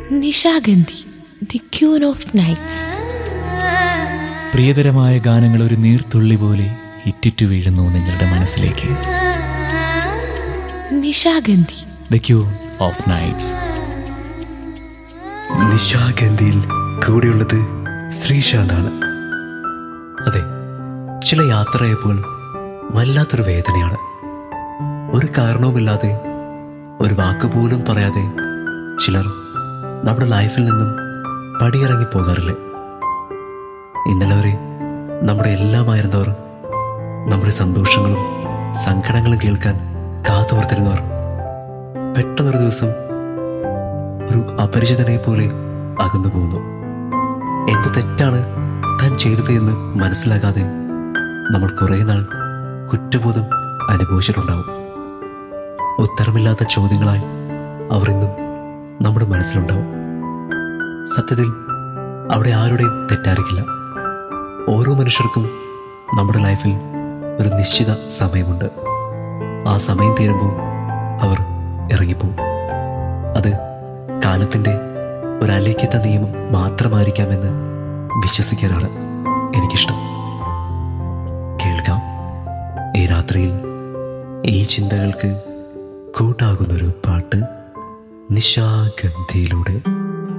Nishagandhi the queen of nights പ്രിയതരമായ ഗാനങ്ങൾ ഒരു നീർത്തുള്ളി പോലെ ഇറ്റിറ്റു വീഴുന്നു നിങ്ങളുടെ മനസ്സിലേക്ക് Nishagandhi the queen of nights നിശാഗന്ധിയിൽ കൂടെയുള്ളത് ശ്രീശാന്താണ് അതെ ചില യാത്രയപ്പോൾ വല്ലാത്തൊരു വേദനയാണ് ഒരു കാരണവുമില്ലാതെ ഒരു വാക്ക് പോലും പറയാതെ ചിലർ നമ്മുടെ ലൈഫിൽ നിന്നും പടിയിറങ്ങി പോകാറില്ല ഇന്നലെ വരെ നമ്മുടെ എല്ലാമായിരുന്നവർ നമ്മുടെ സന്തോഷങ്ങളും സങ്കടങ്ങളും കേൾക്കാൻ കാത്തോർത്തിരുന്നവർ പെട്ടെന്നൊരു ദിവസം ഒരു അപരിചിതനെ പോലെ അകന്നു പോകുന്നു എന്ത് തെറ്റാണ് താൻ ചെയ്തത് എന്ന് മനസ്സിലാകാതെ നമ്മൾ കുറേ നാൾ കുറ്റബോധം അനുഭവിച്ചിട്ടുണ്ടാവും ഉത്തരമില്ലാത്ത ചോദ്യങ്ങളായി അവർ ഇന്നും നമ്മുടെ മനസ്സിലുണ്ടാവും സത്യത്തിൽ അവിടെ ആരുടെയും തെറ്റായിരിക്കില്ല ഓരോ മനുഷ്യർക്കും നമ്മുടെ ലൈഫിൽ ഒരു നിശ്ചിത സമയമുണ്ട് ആ സമയം തീരുമ്പോൾ അവർ ഇറങ്ങിപ്പോവും അത് കാലത്തിന്റെ ഒരു അലേഖ്യത നിയമം മാത്രമായിരിക്കാമെന്ന് വിശ്വസിക്കാനാണ് എനിക്കിഷ്ടം കേൾക്കാം ഈ രാത്രിയിൽ ഈ ചിന്തകൾക്ക് കൂട്ടാകുന്നൊരു പാട്ട് നിശാഗന്ധിയിലൂടെ